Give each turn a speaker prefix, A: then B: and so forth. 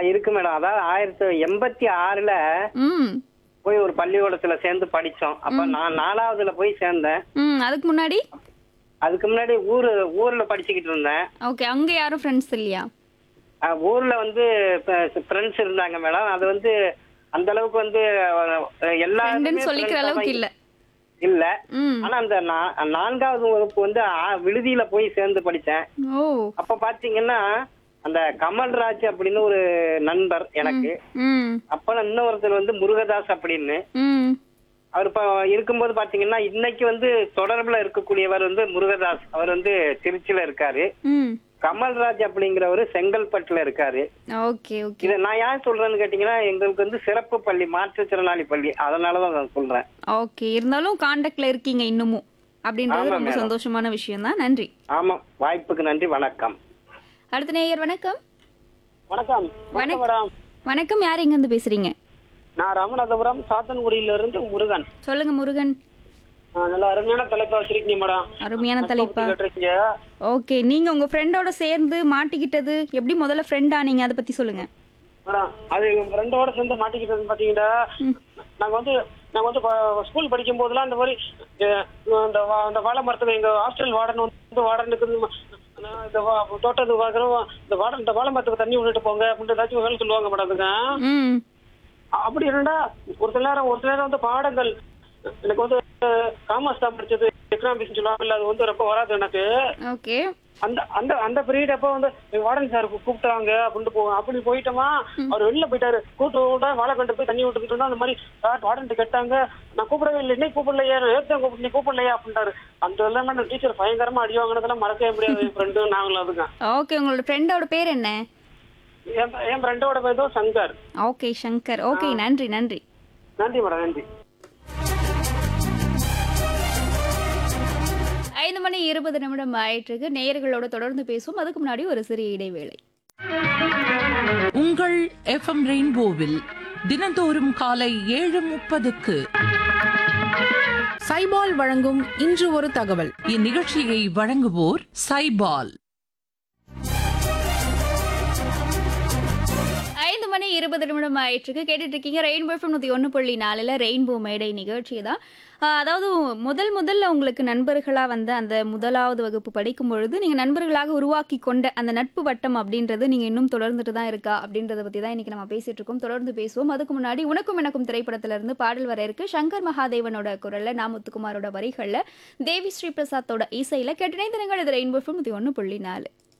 A: இருக்கு மேடம் அதாவது ஆயிரத்தி எண்பத்தி ஆறுல
B: ம்
A: போய் ஒரு பள்ளிக்கூடத்துல சேர்ந்து படிச்சோம் அப்ப நான் நாலாவதுல போய் சேர்ந்தேன்
B: ம் அதுக்கு முன்னாடி
A: அதுக்கு முன்னாடி ஊரு ஊர்ல படிச்சுக்கிட்டு இருந்தேன்
B: ஓகே அங்க யாரும் ஃப்ரெண்ட்ஸ் இல்லையா
A: அஹ் ஊர்ல வந்து ஃப்ரெண்ட்ஸ் இருந்தாங்க மேடம் அது வந்து அந்த அளவுக்கு வந்து அஹ், எல்லாருமே
B: ஃப்ரெண்டுன்னு சொல்லிக்கிற
A: friends ஆ
B: அளவுக்கு
A: தான்
B: இல்ல
A: இல்ல
B: ம்
A: ஆனா அந்த நா- நான்காவது வகுப்பு வந்து ஆ- விடுதியில போய் சேர்ந்து படிச்சேன்
B: ஓ
A: அப்ப பாத்தீங்கன்னா அந்த கமல்ராஜ் அப்படின்னு ஒரு நண்பர் எனக்கு
B: ம்
A: அப்ப இன்னொருத்தர் வந்து முருகதாஸ் அப்படின்னு
B: ம்
A: அவர் இப்ப இருக்கும்போது பாத்தீங்கன்னா இன்னைக்கு வந்து தொடர்புல இருக்கக்கூடியவர் வந்து முருகதாஸ் அவர் வந்து திருச்சியில இருக்காரு
B: ம்
A: கமல்ராஜ் அப்படிங்கிறவர் செங்கல்பட்டுல இருக்காரு
B: ஓகே ஓகே
A: இதை நான் ஏன் சொல்றேன்னு கேட்டீங்கன்னா எங்களுக்கு வந்து சிறப்பு பள்ளி மாற்றுத்திறனாளி பள்ளி அதனாலதான் நான் சொல்றேன்
B: ஓகே இருந்தாலும் காண்டாக்ட்ல இருக்கீங்க இன்னமும் அப்படின்றது
A: ஆமா,
B: ரொம்ப
A: மேடம்.
B: சந்தோஷமான விஷயம் தான் நன்றி
A: ஆமா வாய்ப்புக்கு நன்றி வணக்கம்
B: அடுத்த நேயர் வணக்கம்
A: வணக்கம்
B: வணக்கம் மேடம் வணக்கம் யார் எங்க இருந்து பேசுறீங்க
A: நான் ராமநாதபுரம் சாத்தன்குடியில இருந்து முருகன்
B: சொல்லுங்க முருகன்
A: நல்ல அருமையான தலைப்பா வச்சிருக்கீங்க மேடம்
B: அருமையான தலைப்பா
A: கேட்டிருக்கீங்க
B: ஓகே நீங்க உங்க ஃப்ரெண்டோட சேர்ந்து மாட்டிக்கிட்டது எப்படி முதல்ல ஃப்ரெண்ட் ஆனீங்க அதை பத்தி சொல்லுங்க
A: மேடம் அது எங்க ஃப்ரெண்டோட சேர்ந்து மாட்டிக்கிட்டது பாத்தீங்கன்னா நாங்க வந்து நாங்க வந்து ப- ஸ்கூல் படிக்கும் போதெல்லாம் இந்த மாதிரி அஹ், இந்த வா- இந்த வாழை மரத்துல எங்க ஹாஸ்டல் வார்டன் வந்து வார்டனுக்கு வந்து ம- நான் இந்த வா- தோட்டத்துக்கு பாக்குறோம் இந்த வார்டன் இந்த வாழை மரத்துக்கு தண்ணி விட்டுட்டு போங்க அப்படின்னு ஏதாச்சும் வேலை சொல்லுவாங்க மேடம் அதுங்க
B: ம்
A: அப்படி என்னடா ஒரு சில நேரம் ஒரு சில நேரம் வந்து பாடங்கள் எனக்கு வந்து காமர்ஸ் தான் படிச்சது எக்கனாமிக்ஸ் சொல்லுவாங்கல்ல அது வந்து ரொம்ப வராது எனக்கு
B: ஓகே
A: அந்த அந்த அந்த பீரியட் அப்ப வந்து வார்டன் சார் கூப்பிட்டாங்க அப்படின்ட்டு போவோம் அப்படி போயிட்டோமா அவர் வெளில போயிட்டாரு கூட்டு விட்டா வாழை கண்டு போய் தண்ணி விட்டுக்கிட்டு இருந்தா அந்த மாதிரி சார் வார்டன் கேட்டாங்க நான் கூப்பிடவே இல்லை இன்னைக்கு கூப்பிடலையா ஏற்ற கூப்பிட்டு நீ கூப்பிடலையா அப்படின்ட்டாரு அந்த எல்லாமே அந்த டீச்சர் பயங்கரமா அடி வாங்கினதெல்லாம் மறக்கவே முடியாது என் ஃப்ரெண்டு நாங்களும் அதுங்க
B: ஓகே உங்களோட ஃப்ரெண்டோட பேர் என்ன
A: என் என் ஃப்ரெண்டோட பேர் தான் சங்கர்
B: ஓகே சங்கர் ஓகே நன்றி நன்றி
A: நன்றி மேடம் நன்றி
B: ஐந்து மணி இருபது நிமிடம் ஆயிட்டிருக்கு நேயர்களோட தொடர்ந்து பேசுவோம் அதுக்கு முன்னாடி ஒரு சிறிய இடைவேளை
C: உங்கள் எஃப்எம் ரெயின்போவில் தினந்தோறும் காலை ஏழு முப்பதுக்கு
D: சைபால் வழங்கும் இன்று ஒரு தகவல்
C: இந்நிகழ்ச்சியை வழங்குவோர் சைபால்
B: ஐந்து மணி இருபது நிமிடம் ஆயிட்டிருக்கு கேட்டுட்டு இருக்கீங்க ரெயின்போ எஃப்எம் நூற்றி ஒன்று புள்ளி நாலில் ரெயின்போ மேடை நிகழ்ச்சி தான் ஆஹ் அதாவது முதல் முதல்ல உங்களுக்கு நண்பர்களாக வந்த அந்த முதலாவது வகுப்பு படிக்கும் பொழுது நீங்கள் நண்பர்களாக உருவாக்கி கொண்ட அந்த நட்பு வட்டம் அப்படின்றது நீங்கள் இன்னும் தொடர்ந்துட்டு தான் இருக்கா அப்படின்றத பற்றி தான் இன்றைக்கி நம்ம பேசிட்டு இருக்கோம் தொடர்ந்து பேசுவோம் அதுக்கு முன்னாடி உனக்கும் எனக்கும் திரைப்படத்திலிருந்து பாடல் வர இருக்கு சங்கர் மகாதேவனோட குரலில் நா முத்துக்குமாரோட வரிகளில் தேவி ஸ்ரீ பிரசாத்தோட இசையில் கேட்டினை தினங்கள் இது ரெயின்போ எஃப்எம் நூற்றி ஒன்று புள்ளி நாலு